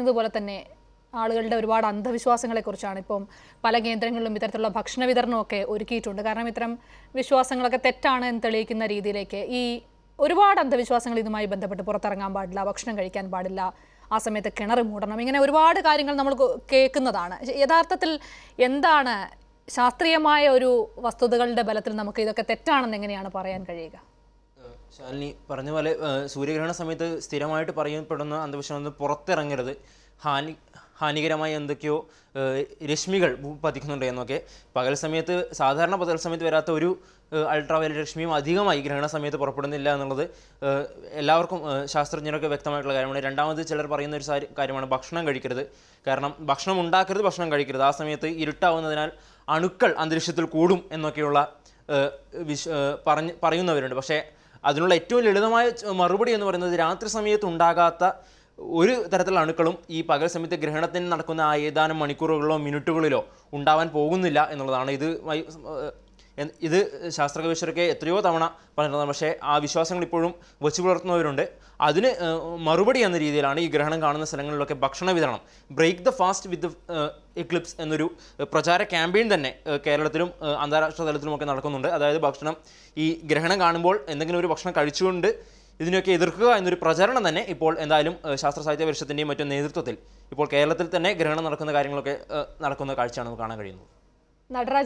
പറയുന്നത് പോലെ തന്നെ ആളുകളുടെ ഒരുപാട് അന്ധവിശ്വാസങ്ങളെക്കുറിച്ചാണ് ഇപ്പം പല കേന്ദ്രങ്ങളിലും ഇത്തരത്തിലുള്ള ഭക്ഷണ വിതരണമൊക്കെ ഒരുക്കിയിട്ടുണ്ട് കാരണം ഇത്തരം വിശ്വാസങ്ങളൊക്കെ തെറ്റാണ് എന്ന് തെളിയിക്കുന്ന രീതിയിലേക്ക് ഈ ഒരുപാട് അന്ധവിശ്വാസങ്ങൾ ഇതുമായി ബന്ധപ്പെട്ട് പുറത്തിറങ്ങാൻ പാടില്ല ഭക്ഷണം കഴിക്കാൻ പാടില്ല ആ സമയത്ത് കിണർ മൂടണം ഇങ്ങനെ ഒരുപാട് കാര്യങ്ങൾ നമ്മൾ കോ- കേൾക്കുന്നതാണ് യഥാർത്ഥത്തിൽ എന്താണ് ശാസ്ത്രീയമായ ഒരു വസ്തുതകളുടെ ബലത്തിൽ നമുക്ക് ഇതൊക്കെ തെറ്റാണെന്ന് എങ്ങനെയാണ് പറയാൻ കഴിയുക ഏഹ് ശാലിനി പറഞ്ഞ പോലെ ഏഹ് സൂര്യഗ്രഹണ സമയത്ത് സ്ഥിരമായിട്ട് പറയപ്പെടുന്ന അന്ധവിശ്വാസം പുറത്തിറങ്ങരുത് ഹാനി ഹാനികരമായ എന്തൊക്കെയോ ഏഹ് രശ്മികൾ ഭൂ- പതിക്കുന്നുണ്ട് എന്നൊക്കെ പകൽ സമയത്ത് സാധാരണ പകൽ സമയത്ത് വരാത്ത ഒരു അൾട്രാവയലറ്റ് രശ്മിയും അധികമായി ഗ്രഹണ സമയത്ത് പുറപ്പെടുന്നില്ല എന്നുള്ളത് ഏഹ് എല്ലാവർക്കും ഏഹ് ശാസ്ത്രജ്ഞരൊക്കെ വ്യക്തമായിട്ടുള്ള കാര്യമാണ് രണ്ടാമത് ചിലർ പറയുന്ന ഒരു സാരി- കാര്യമാണ് ഭക്ഷണം കഴിക്കരുത് കാരണം ഭക്ഷണം ഉണ്ടാക്കരുത് ഭക്ഷണം കഴിക്കരുത് ആ സമയത്ത് ഇരുട്ടാവുന്നതിനാൽ അണുക്കൾ അന്തരീക്ഷത്തിൽ കൂടും എന്നൊക്കെയുള്ള ഏഹ് വിശ് ഏഹ് പറഞ്ഞ് പറയുന്നവരുണ്ട് പക്ഷേ അതിനുള്ള ഏറ്റവും ലളിതമായ ച- മറുപടി എന്ന് പറയുന്നത് രാത്രി സമയത്ത് ഉണ്ടാകാത്ത ഒരു തരത്തിലുള്ള അണുക്കളും ഈ പകൽ സമയത്ത് ഗ്രഹണത്തിന് നടക്കുന്ന ആ ഏതാനും മണിക്കൂറുകളിലോ മിനിറ്റുകളിലോ ഉണ്ടാവാൻ പോകുന്നില്ല എന്നുള്ളതാണ് ഇത് വൈ- ഏഹ് എൻ- ഇത് ശാസ്ത്ര ഗവേഷകരൊക്കെ എത്രയോ തവണ പറഞ്ഞതാണ് പക്ഷേ ആ വിശ്വാസങ്ങൾ ഇപ്പോഴും വെച്ചു പുലർത്തുന്നവരുണ്ട് അതിന് ഏഹ്, മറുപടി എന്ന രീതിയിലാണ് ഈ ഗ്രഹണം കാണുന്ന സ്ഥലങ്ങളിലൊക്കെ ഭക്ഷണ വിതരണം break the fast with eclipse എന്നൊരു ഏഹ്, പ്രചാര ക്യാമ്പയിൻ തന്നെ ഏഹ്, കേരളത്തിലും ഏഹ്, അന്താരാഷ്ട്ര തലത്തിലുമൊക്കെ നടക്കുന്നുണ്ട് അതായത് ഭക്ഷണം ഈ ഗ്രഹണം കാണുമ്പോൾ എന്തെങ്കിലും ഒരു ഭക്ഷണം കഴിച്ചുകൊണ്ട് ഇതിനെയൊക്കെ എതിർക്കുക എന്നൊരു പ്രചരണം തന്നെ ഇപ്പോൾ എന്തായാലും ഏഹ്, ശാസ്ത്ര സാഹിത്യ പരിഷത്തിൻ്റെയും മറ്റും നേതൃത്വത്തിൽ ഇപ്പോൾ കേരളത്തിൽ തന്നെ ഗ്രഹണം നടക്കുന്ന കാര്യങ്ങളൊക്കെ ഏഹ്, നടക്കുന്ന കാഴ്ചയാണ് നമുക്ക് കാണാൻ കഴിയുന്നത് നടരാജ്